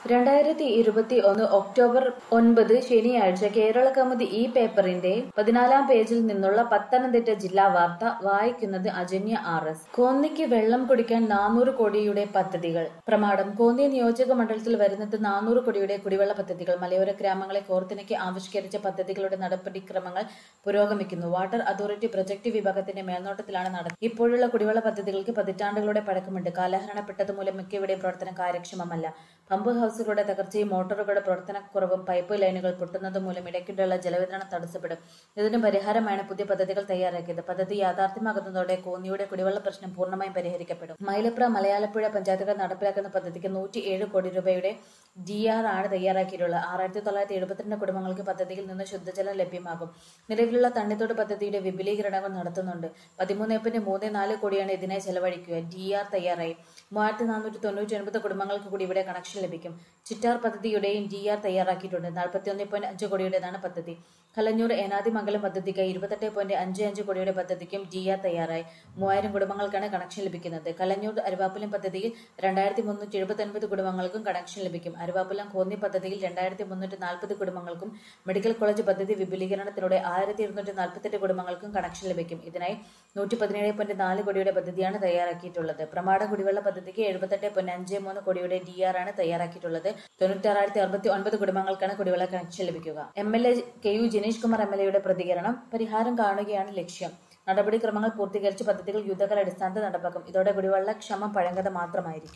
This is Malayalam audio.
രണ്ടായിരത്തി ഇരുപത്തി ഒന്ന് ഒക്ടോബർ ഒൻപത് ശനിയാഴ്ച കേരള കൗമുദി ഈ പേപ്പറിന്റെ പതിനാലാം പേജിൽ നിന്നുള്ള പത്തനംതിട്ട ജില്ലാ വാർത്ത വായിക്കുന്നത് അജന്യ ആർ എസ് കോന്നിക്ക് വെള്ളം കുടിക്കാൻ നാനൂറ് കോടിയുടെ പദ്ധതികൾ പ്രമാടം കോന്നി നിയോജക മണ്ഡലത്തിൽ വരുന്നത് നാനൂറ് കോടിയുടെ കുടിവെള്ള പദ്ധതികൾ മലയോര ഗ്രാമങ്ങളെ കോർത്തിണക്കി ആവിഷ്കരിച്ച പദ്ധതികളുടെ നടപടിക്രമങ്ങൾ പുരോഗമിക്കുന്നു വാട്ടർ അതോറിറ്റി പ്രൊജക്ട് വിഭാഗത്തിന്റെ മേൽനോട്ടത്തിലാണ് നടക്കുന്നത് ഇപ്പോഴുള്ള കുടിവെള്ള പദ്ധതികൾക്ക് പതിറ്റാണ്ടുകളുടെ പഴക്കമുണ്ട് കാലഹരണപ്പെട്ടത് മൂലം മിക്കയുടെയും പ്രവർത്തനം കാര്യക്ഷമമല്ല പമ്പ് ഹൗസുകളുടെ തകർച്ചയും മോട്ടോറുകളുടെ പ്രവർത്തനക്കുറവും പൈപ്പ് ലൈനുകൾ പൊട്ടുന്നത് മൂലം ഇടയ്ക്കിടെയുള്ള ജലവിതരണം തടസ്സപ്പെടും ഇതിന് പരിഹാരമാണ് പുതിയ പദ്ധതികൾ തയ്യാറാക്കിയത് പദ്ധതി യാഥാർത്ഥ്യമാകുന്നതോടെ കോന്നിയുടെ കുടിവെള്ള പ്രശ്നം പൂർണ്ണമായും പരിഹരിക്കപ്പെടും മൈലപ്ര മലയാളപ്പുഴ പഞ്ചായത്തുകൾ നടപ്പിലാക്കുന്ന പദ്ധതിക്ക് നൂറ്റി ഏഴ് കോടി രൂപയുടെ ഡി ആർ ആണ് തയ്യാറാക്കിയിട്ടുള്ളത് ആറായിരത്തി തൊള്ളായിരത്തി എഴുപത്തിരണ്ട് കുടുംബങ്ങൾക്ക് പദ്ധതിയിൽ നിന്ന് ശുദ്ധജലം ലഭ്യമാകും നിലവിലുള്ള തണ്ണിത്തോട് പദ്ധതിയുടെ വിപുലീകരണങ്ങൾ നടത്തുന്നുണ്ട് പതിമൂന്ന് പോയിന്റ് മൂന്ന് നാല് കോടിയാണ് ഇതിനായി ചെലവഴിക്കുക ഡി ആർ തയ്യാറായി മൂവായിരത്തി നാനൂറ്റി തൊണ്ണൂറ്റി ഒൻപത് കുടുംബങ്ങൾക്ക് കൂടി ഇവിടെ കണക്ഷൻ ലഭിക്കും ചിറ്റാർ പദ്ധതിയുടെയും ഡി ആർ തയ്യാറാക്കിയിട്ടുണ്ട് നാൽപ്പത്തി ഒന്ന് പോയിന്റ് അഞ്ച് കോടിയുടേതാണ് പദ്ധതി കലഞ്ഞൂർ ഏനാദിമംഗലം പദ്ധതിക്ക് ഇരുപത്തെട്ട് പോയിന്റ് അഞ്ച് അഞ്ച് കോടിയുടെ പദ്ധതിക്കും ഡി ആർ തയ്യാറായി മൂവായിരം കുടുംബങ്ങൾക്കാണ് കണക്ഷൻ ലഭിക്കുന്നത് കലഞ്ഞൂർ അരുവാപ്പുലം പദ്ധതിയിൽ രണ്ടായിരത്തി മുന്നൂറ്റി എഴുപത്തി ഒൻപത് കുടുംബങ്ങൾക്കും കണക്ഷൻ ലഭിക്കും അരുവാപ്പുലം കോന്നി പദ്ധതിയിൽ രണ്ടായിരത്തി മുന്നൂറ്റി നാൽപ്പത് കുടുംബങ്ങൾക്കും മെഡിക്കൽ കോളേജ് പദ്ധതി വിപുലീകരണത്തിലൂടെ ആയിരത്തി ഇരുന്നൂറ്റി നാൽപ്പത്തെട്ട് കുടുംബങ്ങൾക്കും കണക്ഷൻ ലഭിക്കും ഇതിനായി നൂറ്റി പതിനേഴ് പോയിന്റ് നാല് കോടിയുടെ പദ്ധതിയാണ് തയ്യാറാക്കിയിട്ടുള്ളത് പ്രമാട കുടിവെള്ള പദ്ധതിക്ക് എഴുപത്തെട്ട് പോയിന്റ് അഞ്ച് മൂന്ന് കോടിയുടെ ഡി ആർ ആണ് തയ്യാറാക്കിയിട്ടുള്ളത് തൊണ്ണൂറ്റാറായിരത്തി അറുപത്തി ഒൻപത് കുടുംബങ്ങൾക്കാണ് കുടിവെള്ള കണക്ഷൻ ലഭിക്കുക M L A K U Jineesh Kumar M L എയുടെ പ്രതികരണം പരിഹാരം കാണുകയാണ് ലക്ഷ്യം നടപടിക്രമങ്ങൾ പൂർത്തീകരിച്ച് പദ്ധതികൾ യുദ്ധകാല അടിസ്ഥാനത്തിൽ നടപ്പാക്കും ഇതോടെ കുടിവെള്ള ക്ഷമം പഴങ്കഥ മാത്രമായിരിക്കും